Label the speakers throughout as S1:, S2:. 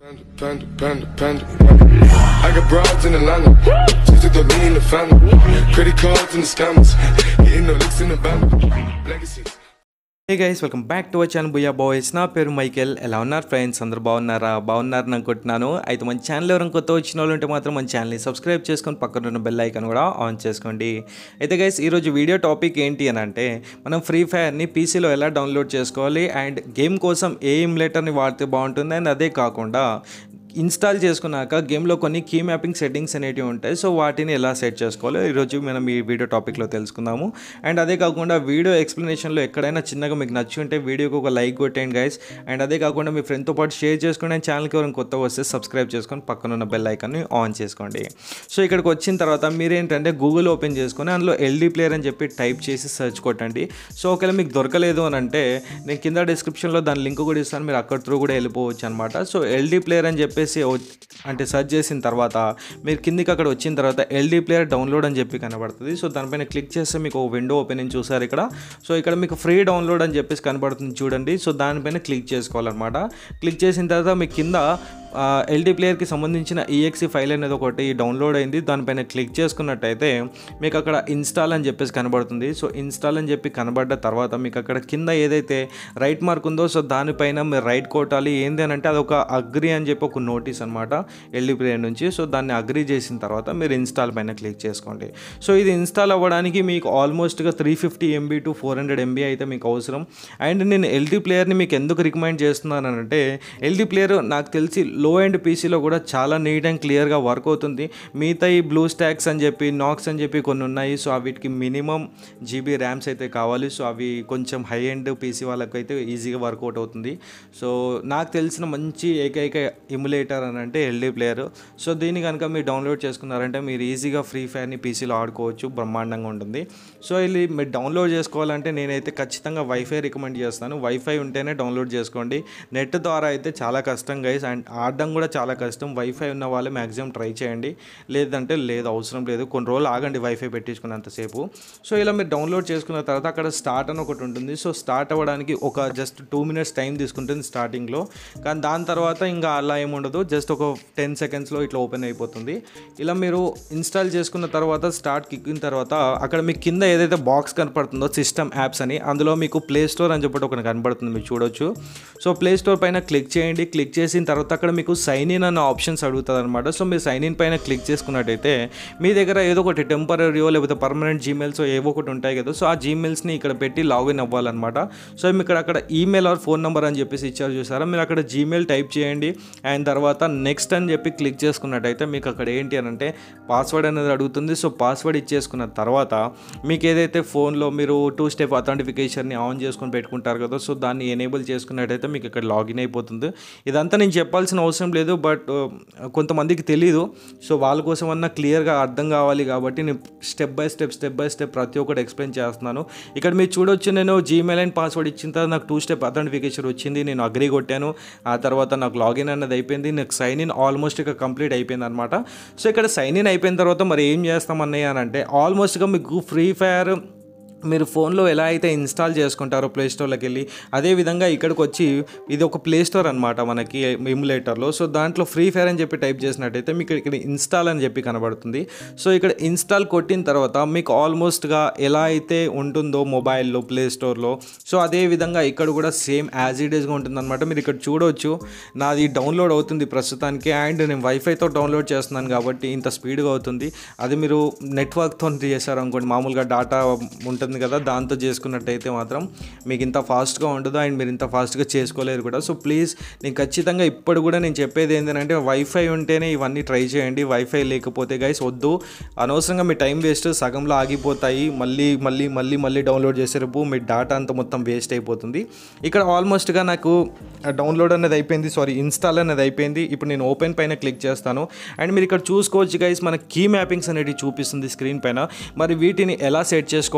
S1: Panda, panda, panda, panda, panda. I got broads in Atlanta. Just took the lean in the family. Credit cards and the scammers. Hitting the licks in the band. Legacies.
S2: Hey guys welcome back to వచ్చాను బుయ్యా boys నా పేరు Michael ఎలా ఉన్నారు friends అందరూ బాగున్నారా బాగున్నారని అనుకుంటున్నాను అయితే మన ఛానల్ ఎవరైనా కొత్త వచ్చిన వాళ్ళు ఉంటే మాత్రం మన ఛానల్ని సబ్స్క్రైబ్ చేసుకొని పక్కన ఉన్న బెల్ ఐకాన్ కూడా ఆన్ చేసుకోండి అయితే గైస్ ఈరోజు వీడియో టాపిక్ ఏంటి అని అంటే మనం ఫ్రీ ఫైర్ని పీసీలో ఎలా డౌన్లోడ్ చేసుకోవాలి అండ్ గేమ్ కోసం ఏ ఇమ్యులేటర్ని వాడితే బాగుంటుంది అండ్ అదే కాకుండా ఇన్స్టాల్ చేసుకున్నాక గేమ్లో కొన్ని కీ మ్యాపింగ్ సెట్టింగ్స్ అనేటివి ఉంటాయి సో వాటిని ఎలా సెట్ చేసుకోవాలో ఈరోజు మనం ఈ వీడియో టాపిక్లో తెలుసుకుందాము అండ్ అదే కాకుండా వీడియో ఎక్స్ప్లెనేషన్లో ఎక్కడైనా చిన్నగా మీకు నచ్చి ఉంటే వీడియోకి ఒక లైక్ కొట్టేయండి గైస్ అండ్ అదే కాకుండా మీ ఫ్రెండ్తో పాటు షేర్ చేసుకుని అండ్ ఛానల్కి ఎవరైనా కొత్తగా వస్తే సబ్స్క్రైబ్ చేసుకొని పక్కన ఉన్న బెల్ ఐకాన్ని ఆన్ చేసుకోండి సో ఇక్కడికి వచ్చిన తర్వాత మీరేంటంటే గూగుల్ ఓపెన్ చేసుకొని అందులో ఎల్డీ ప్లేయర్ అని చెప్పి టైప్ చేసి సెర్చ్ కొట్టండి సో ఒకవేళ మీకు దొరకలేదు అని అంటే నేను కింద డిస్క్రిప్షన్లో దాని లింక్ కూడా ఇస్తాను మీరు అక్కడ త్రూ కూడా వెళ్ళిపోవచ్చు అనమాట సో ఎల్డీ ప్లేయర్ అని చెప్పేసి వ- అంటే సెర్చ్ చేసిన తర్వాత మీరు కిందికి అక్కడ వచ్చిన తర్వాత ఎల్డీ ప్లేయర్ డౌన్లోడ్ అని చెప్పి కనబడుతుంది సో దానిపైన క్లిక్ చేస్తే మీకు ఒక విండో ఓపెనింగ్ చూసారు ఇక్కడ సో ఇక్కడ మీకు ఫ్రీ డౌన్లోడ్ అని చెప్పేసి కనబడుతుంది చూడండి సో దానిపైన క్లిక్ చేసుకోవాలన్నమాట క్లిక్ చేసిన తర్వాత మీకు కింద ఎల్డీ ప్లేయర్కి సంబంధించిన ఈఎక్సీ ఫైల్ అనేది ఒకటి డౌన్లోడ్ అయింది దానిపైన క్లిక్ చేసుకున్నట్టయితే మీకు అక్కడ ఇన్స్టాల్ అని చెప్పేసి కనబడుతుంది సో ఇన్స్టాల్ అని చెప్పి కనబడ్డ తర్వాత మీకు అక్కడ కింద ఏదైతే రైట్ మార్క్ ఉందో సో దానిపైన మీరు రైట్ కొట్టాలి ఏంది అని అంటే అదొక అగ్రి అని చెప్పి ఒక నోటీస్ అనమాట ఎల్డీ ప్లేయర్ నుంచి సో దాన్ని అగ్రి చేసిన తర్వాత మీరు ఇన్స్టాల్ పైన క్లిక్ చేసుకోండి సో ఇది ఇన్స్టాల్ అవ్వడానికి మీకు ఆల్మోస్ట్గా three fifty MB to four hundred MB అయితే మీకు అవసరం అండ్ నేను ఎల్డీ ప్లేయర్ని మీకు ఎందుకు రికమెండ్ చేస్తున్నాను అంటే ఎల్డీ ప్లేయర్ నాకు తెలిసి లో అండ్ పీసీలో కూడా చాలా నీట్ అండ్ క్లియర్గా వర్క్ అవుతుంది మిగతా ఈ బ్లూ స్టాక్స్ అని చెప్పి నాక్స్ అని చెప్పి కొన్ని ఉన్నాయి సో వీటికి మినిమం జీబీ ర్యామ్స్ అయితే కావాలి సో అవి కొంచెం హై ఎండ్ పీసీ వాళ్ళకైతే ఈజీగా వర్కౌట్ అవుతుంది సో నాకు తెలిసిన మంచి ఏకైక ఇమ్యులేటర్ అని అంటే ఎల్డీ ప్లేయర్ సో దీన్ని కనుక మీరు డౌన్లోడ్ చేసుకున్నారంటే మీరు ఈజీగా ఫ్రీ ఫైర్ని పీసీలో ఆడుకోవచ్చు బ్రహ్మాండంగా ఉంటుంది సో ఇది మీరు డౌన్లోడ్ చేసుకోవాలంటే నేనైతే ఖచ్చితంగా వైఫై రికమెండ్ చేస్తాను వైఫై ఉంటేనే డౌన్లోడ్ చేసుకోండి నెట్ ద్వారా అయితే చాలా కష్టం గైస్ అండ్ ఆడడం కూడా చాలా కష్టం వైఫై ఉన్న వాళ్ళు మ్యాక్సిమం ట్రై చేయండి లేదంటే లేదు అవసరం లేదు కొన్ని రోజులు ఆగండి వైఫై పెట్టించుకున్నంతసేపు సో ఇలా మీరు డౌన్లోడ్ చేసుకున్న తర్వాత అక్కడ స్టార్ట్ అని ఒకటి ఉంటుంది సో స్టార్ట్ అవ్వడానికి ఒక జస్ట్ టూ మినిట్స్ టైం తీసుకుంటుంది స్టార్టింగ్లో కానీ దాని తర్వాత ఇంకా అలా ఏముండదు జస్ట్ ఒక టెన్ సెకండ్స్లో ఇట్లా ఓపెన్ అయిపోతుంది ఇలా మీరు ఇన్స్టాల్ చేసుకున్న తర్వాత స్టార్ట్ కిక్కిన తర్వాత అక్కడ మీకు కింద ఏదైతే బాక్స్ కనపడుతుందో సిస్టమ్ యాప్స్ అని అందులో మీకు ప్లే స్టోర్ అని చెప్పి ఒకటి కనబడుతుంది మీరు చూడొచ్చు సో ప్లే స్టోర్ పైన క్లిక్ చేయండి క్లిక్ చేసిన తర్వాత అక్కడ మీకు సైన్ ఇన్ అన్న ఆప్షన్స్ అడుగుతుంది అనమాట సో మీరు సైన్ ఇన్ పైన క్లిక్ చేసుకున్నట్టయితే మీ దగ్గర ఏదో ఒకటి టెంపరీయో లేకపోతే పర్మనెంట్ జీమెయిల్స్ ఏవో ఒకటి ఉంటాయి కదా సో ఆ జీమెయిల్స్ని ఇక్కడ పెట్టి లాగిన్ అవ్వాలన్నమాట సో మీకు ఇక్కడ అక్కడ ఈమెయిల్ ఆర్ ఫోన్ నెంబర్ అని చెప్పేసి ఇచ్చారు చూసారా మీరు అక్కడ జీమెయిల్ టైప్ చేయండి అండ్ తర్వాత నెక్స్ట్ అని చెప్పి క్లిక్ చేసుకున్నట్టయితే మీకు అక్కడ ఏంటి అని అంటే పాస్వర్డ్ అనేది అడుగుతుంది సో పాస్వర్డ్ ఇచ్చేసుకున్న తర్వాత మీకు ఏదైతే ఫోన్లో మీరు టూ స్టెప్ అథెంటిఫికేషన్ని ఆన్ చేసుకొని పెట్టుకుంటారు కదా సో దాన్ని ఎనేబుల్ చేసుకున్నట్టయితే మీకు ఇక్కడ లాగిన్ అయిపోతుంది ఇదంతా నేను చెప్పాల్సిన అవసరం లేదు బట్ కొంతమందికి తెలియదు సో వాళ్ళ కోసం అన్న క్లియర్గా అర్థం కావాలి కాబట్టి నేను step by step step by step ప్రతి ఒక్కటి ఎక్స్ప్లెయిన్ చేస్తున్నాను ఇక్కడ మీరు చూడొచ్చు నేను జీమెయిల్ అండ్ పాస్వర్డ్ ఇచ్చిన తర్వాత నాకు టూ స్టెప్ అథెంటిఫికేషన్ వచ్చింది నేను అగ్రి కొట్టాను ఆ తర్వాత నాకు లాగిన్ అన్నది అయిపోయింది నాకు సైన్ ఇన్ ఆల్మోస్ట్ ఇక కంప్లీట్ అయిపోయింది అనమాట సో ఇక్కడ సైన్ ఇన్ అయిపోయిన తర్వాత మరి ఏం చేస్తాం అన్నయ్య అని అంటే ఆల్మోస్ట్గా మీకు ఫ్రీ ఫైర్ మీరు ఫోన్లో ఎలా అయితే ఇన్స్టాల్ చేసుకుంటారో ప్లే స్టోర్లోకి వెళ్ళి అదేవిధంగా ఇక్కడికి వచ్చి ఇది ఒక ప్లే స్టోర్ అనమాట మనకి ఎమ్యులేటర్లో సో దాంట్లో ఫ్రీ ఫైర్ అని చెప్పి టైప్ చేసినట్టయితే మీకు ఇక్కడ ఇన్స్టాల్ అని చెప్పి కనబడుతుంది సో ఇక్కడ ఇన్స్టాల్ కొట్టిన తర్వాత మీకు ఆల్మోస్ట్గా ఎలా అయితే ఉంటుందో మొబైల్లో ప్లే స్టోర్లో సో అదే విధంగా ఇక్కడ కూడా సేమ్ యాజ్ ఇట్ ఈస్గా ఉంటుందన్నమాట మీరు ఇక్కడ చూడవచ్చు నాది డౌన్లోడ్ అవుతుంది ప్రస్తుతానికి అండ్ నేను వైఫైతో డౌన్లోడ్ చేస్తున్నాను కాబట్టి ఇంత స్పీడ్గా అవుతుంది అది మీరు నెట్వర్క్తో చేశారనుకోండి మామూలుగా డాటా ఉంటుంది కదా దాంతో చేసుకున్నట్టయితే మాత్రం మీకు ఇంత ఫాస్ట్గా ఉండదు అండ్ మీరు ఇంత ఫాస్ట్గా చేసుకోలేరు కూడా సో ప్లీజ్ నేను ఖచ్చితంగా ఇప్పుడు కూడా నేను చెప్పేది ఏంటంటే వైఫై ఉంటేనే ఇవన్నీ ట్రై చేయండి వైఫై లేకపోతే గైస్ వద్దు అనవసరంగా మీ టైం వేస్ట్ సగంలో ఆగిపోతాయి మళ్ళీ మళ్ళీ మళ్ళీ మళ్ళీ డౌన్లోడ్ చేసేటప్పుడు మీ డాటా అంతా మొత్తం వేస్ట్ అయిపోతుంది ఇక్కడ ఆల్మోస్ట్గా నాకు డౌన్లోడ్ అనేది అయిపోయింది సారీ ఇన్స్టాల్ అనేది అయిపోయింది ఇప్పుడు నేను ఓపెన్ పైన క్లిక్ చేస్తాను అండ్ మీరు ఇక్కడ చూసుకోవచ్చు గైస్ మన కీ మ్యాపింగ్స్ అనేవి చూపిస్తుంది స్క్రీన్ పైన మరి వీటిని ఎలా సెట్ చేసుకోవాలి ఇప్పుడు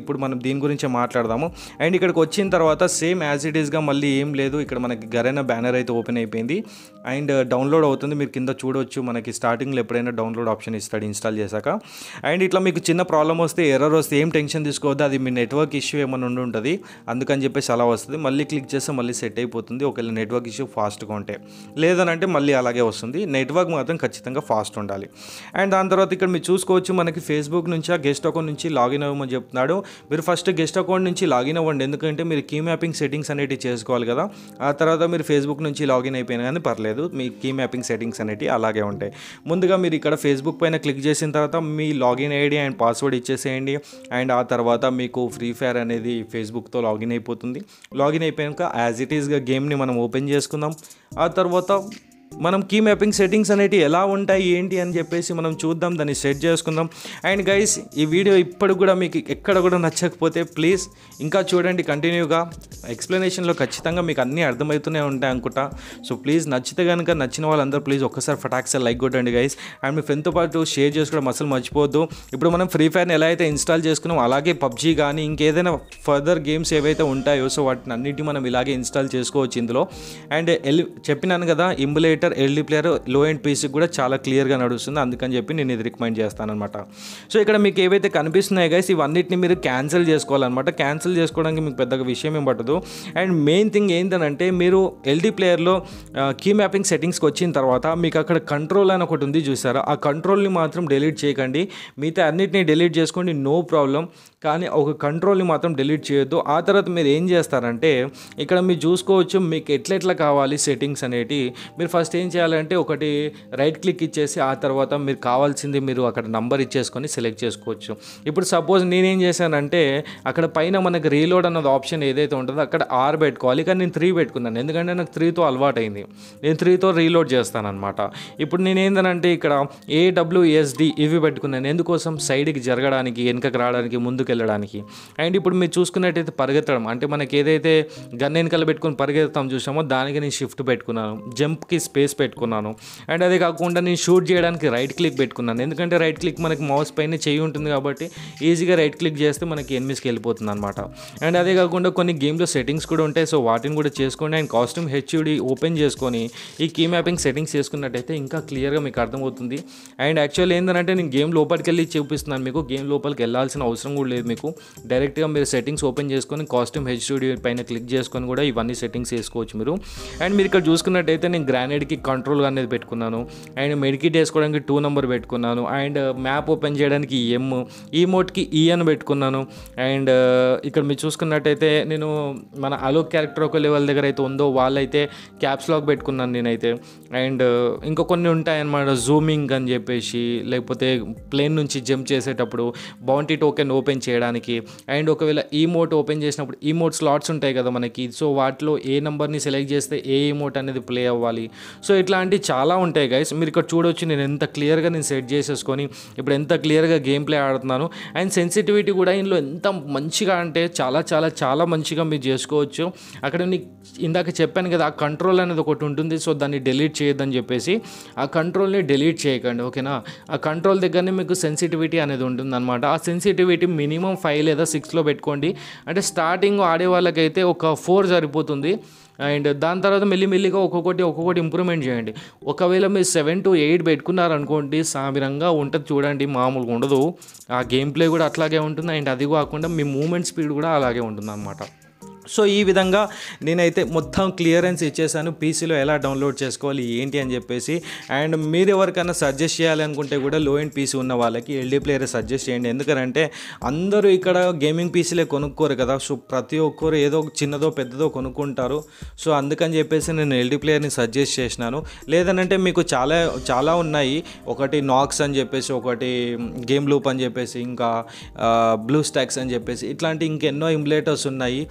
S2: ఇప్పుడు మనం దీని గురించే మాట్లాడదాము అండ్ ఇక్కడికి వచ్చిన తర్వాత సేమ్ యాజ్ ఇట్ ఈస్గా మళ్ళీ ఏం లేదు ఇక్కడ మనకి గరైన బ్యానర్ అయితే ఓపెన్ అయిపోయింది అండ్ డౌన్లోడ్ అవుతుంది మీరు కింద చూడొచ్చు మనకి స్టార్టింగ్లో ఎప్పుడైనా డౌన్లోడ్ ఆప్షన్ ఇస్తాడు ఇన్స్టాల్ చేశాక అండ్ ఇట్లా మీకు చిన్న ప్రాబ్లం వస్తే ఎర్రర్ వస్తే ఏం టెన్షన్ తీసుకోవద్దు అది మీ నెట్వర్క్ ఇష్యూ ఏమైనా ఉండి ఉంటుంది అందుకని చెప్పేసి అలా వస్తుంది మళ్ళీ క్లిక్ చేస్తే మళ్ళీ సెట్ అయిపోతుంది ఒకవేళ నెట్వర్క్ ఇష్యూ ఫాస్ట్గా ఉంటే లేదనంటే మళ్ళీ అలాగే వస్తుంది నెట్వర్క్ మాత్రం ఖచ్చితంగా ఫాస్ట్ ఉండాలి అండ్ దాని తర్వాత ఇక్కడ మీరు చూసుకోవచ్చు మనకి ఫేస్బుక్ నుంచి ఆ గెస్ట్ అకౌంట్ నుంచి లాగిన్ అవ్వమని చెప్తున్నాడు మీరు ఫస్ట్ గెస్ట్ అకౌంట్ నుంచి లాగిన్ అవ్వండి ఎందుకంటే మీరు కీ మ్యాపింగ్ సెట్టింగ్స్ అనేటివి చేసుకోవాలి కదా ఆ తర్వాత మీరు ఫేస్బుక్ నుంచి లాగిన్ అయిపోయినా కానీ పర్లేదు మీ కీ మ్యాపింగ్ సెట్టింగ్స్ అనేటివి అలాగే ఉంటాయి ముందుగా మీరు ఇక్కడ ఫేస్బుక్ పైన క్లిక్ చేసిన తర్వాత మీ లాగిన్ ఐడి అండ్ పాస్వర్డ్ ఇచ్చేసేయండి అండ్ ఆ తర్వాత మీకు ఫ్రీ ఫైర్ అనేది ఫేస్బుక్తో లాగిన్ అయిపోతుంది లాగిన్ అయిపోయాక యాజ్ ఇట్ ఈస్గా గేమ్ని మనం ఓపెన్ చేసుకుందాం ఆ తర్వాత మనం కీ మ్యాపింగ్ సెట్టింగ్స్ అనేటివి ఎలా ఉంటాయి ఏంటి అని చెప్పేసి మనం చూద్దాం దాన్ని సెట్ చేసుకుందాం అండ్ గైస్ ఈ వీడియో ఇప్పుడు కూడా మీకు ఎక్కడ కూడా నచ్చకపోతే ప్లీజ్ ఇంకా చూడండి కంటిన్యూగా ఎక్స్ప్లెనేషన్లో ఖచ్చితంగా మీకు అన్నీ అర్థమవుతూనే ఉంటాయి అనుకుంటా సో ప్లీజ్ నచ్చితే కనుక నచ్చిన వాళ్ళందరూ ప్లీజ్ ఒక్కసారి ఫటాక్స్ లైక్ కొట్టండి గైస్ అండ్ మీ ఫ్రెండ్తో పాటు షేర్ చేసుకోవడం అసలు మర్చిపోవద్దు ఇప్పుడు మనం ఫ్రీ ఫైర్ని ఎలా అయితే ఇన్స్టాల్ చేసుకున్నాం అలాగే పబ్జీ కానీ ఇంకేదైనా ఫర్దర్ గేమ్స్ ఏవైతే ఉంటాయో సో వాటిని అన్నిటి మనం ఇలాగే ఇన్స్టాల్ చేసుకోవచ్చు ఇందులో అండ్ ఎల్ చెప్పినాను కదా ఇమ్యులేటర్ ఎల్డీ ప్లేయర్ లో అండ్ పీసీకి కూడా చాలా క్లియర్గా నడుస్తుంది అందుకని చెప్పి నేను ఇది రికమెండ్ చేస్తాను అనమాట సో ఇక్కడ మీకు ఏవైతే కనిపిస్తున్నాయి గైస్ ఇవన్నిటిని మీరు క్యాన్సిల్ చేసుకోవాలన్నమాట క్యాన్సిల్ చేసుకోవడానికి మీకు పెద్దగా విషయం ఏం పట్టదు అండ్ మెయిన్ థింగ్ ఏంటంటే మీరు ఎల్డీ ప్లేయర్లో కీ మ్యాపింగ్ సెట్టింగ్స్కి వచ్చిన తర్వాత మీకు అక్కడ కంట్రోల్ అని ఒకటి ఉంది చూసారా ఆ కంట్రోల్ని మాత్రం డిలీట్ చేయకండి మిగతా అన్నిటిని డిలీట్ చేసుకోండి నో ప్రాబ్లం కానీ ఒక కంట్రోల్ని మాత్రం డిలీట్ చేయొద్దు ఆ తర్వాత మీరు ఏం చేస్తారంటే ఇక్కడ మీరు చూసుకోవచ్చు మీకు ఎట్లెట్లా కావాలి సెట్టింగ్స్ అనేటి మీరు ఫస్ట్ ఏం చేయాలంటే ఒకటి రైట్ క్లిక్ ఇచ్చేసి ఆ తర్వాత మీరు కావాల్సింది మీరు అక్కడ నంబర్ ఇచ్చేసుకొని సెలెక్ట్ చేసుకోవచ్చు ఇప్పుడు సపోజ్ నేనేం చేశానంటే అక్కడ పైన మనకి రీలోడ్ అన్నది ఆప్షన్ ఏదైతే ఉంటుందో అక్కడ ఆర్ పెట్టుకోవాలి కానీ నేను త్రీ పెట్టుకున్నాను ఎందుకంటే నాకు త్రీతో అలవాటు అయింది నేను త్రీతో రీలోడ్ చేస్తాను అనమాట ఇప్పుడు నేను ఏంటంటే ఇక్కడ ఏడబ్ల్యూఎస్డి ఇవి పెట్టుకున్నాను ఎందుకోసం సైడ్కి జరగడానికి వెనుకకి రావడానికి ముందుకు వెళ్ళడానికి అండ్ ఇప్పుడు మీరు చూసుకున్నట్టయితే పరిగెత్తడం అంటే మనకి ఏదైతే గన్ వెనకాల పెట్టుకుని పరిగెత్తాం చూసామో దానికి నేను షిఫ్ట్ పెట్టుకున్నాను జంప్కి స్పేస్ పెట్టుకున్నాను అండ్ అదే కాకుండా నేను షూట్ చేయడానికి రైట్ క్లిక్ పెట్టుకున్నాను ఎందుకంటే రైట్ క్లిక్ మనకి మౌస్ పైన చేయి ఉంటుంది కాబట్టి ఈజీగా రైట్ క్లిక్ చేస్తే మనకి ఎనిమిస్కి వెళ్ళిపోతుంది అనమాట అండ్ అదే కాకుండా కొన్ని గేమ్లో సెట్టింగ్స్ కూడా ఉంటాయి సో వాటిని కూడా చేసుకోండి అండ్ కాస్ట్యూమ్ హెచ్యూడి ఓపెన్ చేసుకొని ఈ కీ మ్యాపింగ్ సెట్టింగ్స్ చేసుకున్నట్టయితే ఇంకా క్లియర్గా మీకు అర్థమవుతుంది అండ్ యాక్చువల్ ఏంటంటే నేను గేమ్ లోపలికి వెళ్ళి చూపిస్తున్నాను మీకు గేమ్ లోపలికి వెళ్ళాల్సిన అవసరం కూడా లేదు మీకు డైరెక్ట్గా మీరు సెట్టింగ్స్ ఓపెన్ చేసుకొని కాస్ట్యూమ్ హెచ్యూడి పైన క్లిక్ చేసుకొని కూడా ఇవన్నీ సెట్టింగ్స్ చేసుకోవచ్చు మీరు అండ్ మీరు ఇక్కడ చూసుకున్నట్టయితే నేను గ్రానైడ్కి కంట్రోల్ అనేది పెట్టుకున్నాను అండ్ మెడికిట్ వేసుకోవడానికి టూ నెంబర్ పెట్టుకున్నాను అండ్ మ్యాప్ ఓపెన్ చేయడానికి ఎమ్ ఈ మోట్కి ఈ అని పెట్టుకున్నాను అండ్ ఇక్కడ మీరు చూసుకున్నట్టయితే నేను మన అలో క్యారెక్టర్ ఒక లెవెల్ దగ్గర అయితే ఉందో వాళ్ళైతే క్యాప్స్ లాక్ పెట్టుకున్నాను నేనైతే అండ్ ఇంకా కొన్ని ఉంటాయన్నమాట జూమింగ్ అని చెప్పేసి లేకపోతే ప్లేన్ నుంచి జంప్ చేసేటప్పుడు బౌంటీ టోకెన్ ఓపెన్ చేయడానికి అండ్ ఒకవేళ ఈ మోట్ ఓపెన్ చేసినప్పుడు ఈ మోట్ స్లాట్స్ ఉంటాయి కదా మనకి సో వాటిలో ఏ నెంబర్ని సెలెక్ట్ చేస్తే ఏ మోట్ అనేది ప్లే అవ్వాలి సో ఇట్లాంటివి చాలా ఉంటాయి గైస్ మీరు ఇక్కడ చూడొచ్చు నేను ఎంత క్లియర్గా నేను సెట్ చేసేసుకొని ఇప్పుడు ఎంత క్లియర్గా గేమ్ ప్లే ఆడుతున్నాను అండ్ సెన్సిటివిటీ కూడా ఇందులో ఎంత మంచిగా అంటే చాలా చాలా చాలా మంచిగా మీరు చేసుకోవచ్చు అక్కడ నీకు ఇందాక చెప్పాను కదా ఆ కంట్రోల్ అనేది ఒకటి ఉంటుంది సో దాన్ని డిలీట్ చేయొద్దని చెప్పేసి ఆ కంట్రోల్ని డిలీట్ చేయకండి ఓకేనా ఆ కంట్రోల్ దగ్గరనే మీకు సెన్సిటివిటీ అనేది ఉంటుంది అనమాట ఆ సెన్సిటివిటీ మినిమం ఫైవ్ లేదా సిక్స్లో పెట్టుకోండి అంటే స్టార్టింగ్ ఆడే వాళ్ళకైతే ఒక ఫోర్ సరిపోతుంది అండ్ దాని తర్వాత మెల్లిమెల్లిగా ఒక్కొక్కటి ఒక్కొక్కటి ఇంప్రూవ్మెంట్ చేయండి ఒకవేళ మీరు సెవెన్ టు ఎయిట్ పెట్టుకున్నారనుకోండి సామిరంగా ఉంటుంది చూడండి మామూలుగా ఉండదు ఆ గేమ్ ప్లే కూడా అట్లాగే ఉంటుంది అండ్ అది కాకుండా మీ మూమెంట్ స్పీడ్ కూడా అలాగే ఉంటుంది అనమాట సో ఈ విధంగా నేనైతే మొత్తం క్లియరెన్స్ ఇచ్చేసాను పీసీలో ఎలా డౌన్లోడ్ చేసుకోవాలి ఏంటి అని చెప్పేసి అండ్ మీరు ఎవరికైనా సజెస్ట్ చేయాలి అనుకుంటే కూడా లో అండ్ పీసీ ఉన్న వాళ్ళకి ఎల్డీ ప్లేయర్ సజెస్ట్ చేయండి ఎందుకంటే అందరూ ఇక్కడ గేమింగ్ పీసీలే కొనుక్కోరు కదా సో ప్రతి ఒక్కరు ఏదో చిన్నదో పెద్దదో కొనుక్కుంటారు సో అందుకని చెప్పేసి నేను ఎల్డీ ప్లేయర్ని సజెస్ట్ చేసినాను లేదనంటే మీకు చాలా చాలా ఉన్నాయి ఒకటి నాక్స్ అని చెప్పేసి ఒకటి గేమ్ లూప్ అని చెప్పేసి ఇంకా బ్లూ స్టాక్స్ అని చెప్పేసి ఇట్లాంటి ఇంకెన్నో ఇమ్యులేటర్స్ ఉన్నాయి సో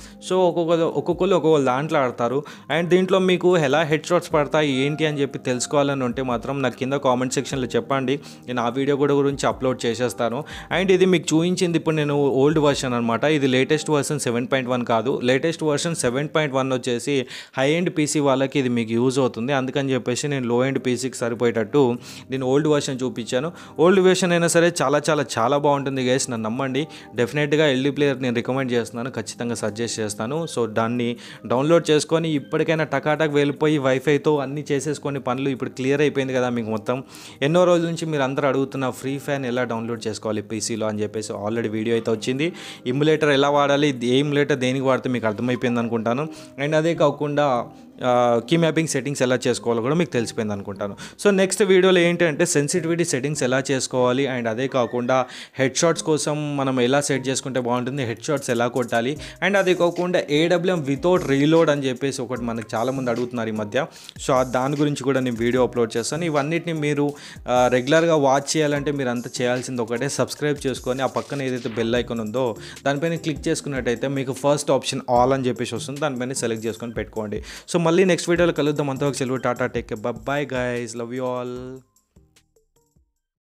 S2: ఒక్కొక్క ఒక్కొక్కరు ఒక్కొక్క దాంట్లో ఆడతారు అండ్ దీంట్లో మీకు ఎలా హెడ్ షాట్స్ పడతాయి ఏంటి అని చెప్పి తెలుసుకోవాలని ఉంటే మాత్రం నాకు కింద కామెంట్ సెక్షన్లో చెప్పండి నేను ఆ వీడియో కూడా గురించి అప్లోడ్ చేసేస్తాను అండ్ ఇది మీకు చూపించింది ఇప్పుడు నేను ఓల్డ్ వర్షన్ అనమాట ఇది latest version seven point one కాదు latest version seven point one వచ్చేసి హై ఎండ్ పీసీ వాళ్ళకి ఇది మీకు యూజ్ అవుతుంది అందుకని చెప్పేసి నేను లో ఎండ్ పీసీకి సరిపోయేటట్టు నేను ఓల్డ్ వర్షన్ చూపించాను ఓల్డ్ వర్షన్ అయినా సరే చాలా చాలా చాలా బాగుంటుంది గైస్ నన్ను నమ్మండి డెఫినెట్గా ఎల్డీ ప్లేయర్ నేను రికమెండ్ చేస్తున్నాను ఖచ్చితంగా సజెస్ట్ చేస్తాను సో దాన్ని డౌన్లోడ్ చేసుకొని ఇప్పటికైనా టకాటక్ వెళ్ళిపోయి వైఫైతో అన్ని చేసేసుకొని పనులు ఇప్పుడు క్లియర్ అయిపోయింది కదా మీకు మొత్తం ఎన్నో రోజుల నుంచి మీరు అందరూ అడుగుతున్న ఫ్రీ ఫ్యాన్ ఎలా డౌన్లోడ్ చేసుకోవాలి పీసీలో అని చెప్పేసి ఆల్రెడీ వీడియో అయితే వచ్చింది ఇమ్యులేటర్ ఎలా వాడాలి ఏ ఇమ్యులేటర్ దేనికి వాడితే మీకు అర్థమైపోయింది అనుకుంటాను అండ్ అదే కాకుండా కీ మ్యాపింగ్ సెట్టింగ్స్ ఎలా చేసుకోవాలో కూడా మీకు తెలిసిపోయింది అనుకుంటాను సో నెక్స్ట్ వీడియోలో ఏంటంటే సెన్సిటివిటీ సెట్టింగ్స్ ఎలా చేసుకోవాలి అండ్ అదే కాకుండా హెడ్ షాట్స్ కోసం మనం ఎలా సెట్ చేసుకుంటే బాగుంటుంది హెడ్ షాట్స్ ఎలా కొట్టాలి అండ్ అదే కాకుండా ఏడబ్ల్యూఎం వితౌట్ రీలోడ్ అని చెప్పేసి ఒకటి మనకు చాలామంది అడుగుతున్నారు ఈ మధ్య సో ఆ దాని గురించి కూడా నేను వీడియో అప్లోడ్ చేస్తాను ఇవన్నిటిని మీరు రెగ్యులర్గా వాచ్ చేయాలంటే మీరు అంతా చేయాల్సింది ఒకటే సబ్స్క్రైబ్ చేసుకొని ఆ పక్కన ఏదైతే బెల్ ఐకాన్ ఉందో దానిపైన క్లిక్ చేసుకున్నట్టయితే మీకు ఫస్ట్ ఆప్షన్ ఆల్ అని చెప్పేసి వస్తుంది దానిపైన సెలెక్ట్ చేసుకొని పెట్టుకోండి సో మళ్ళీ నెక్స్ట్ వీడియోలో కలుద్దాం అంతవరకు సెలవు టాటా take bye guys love you all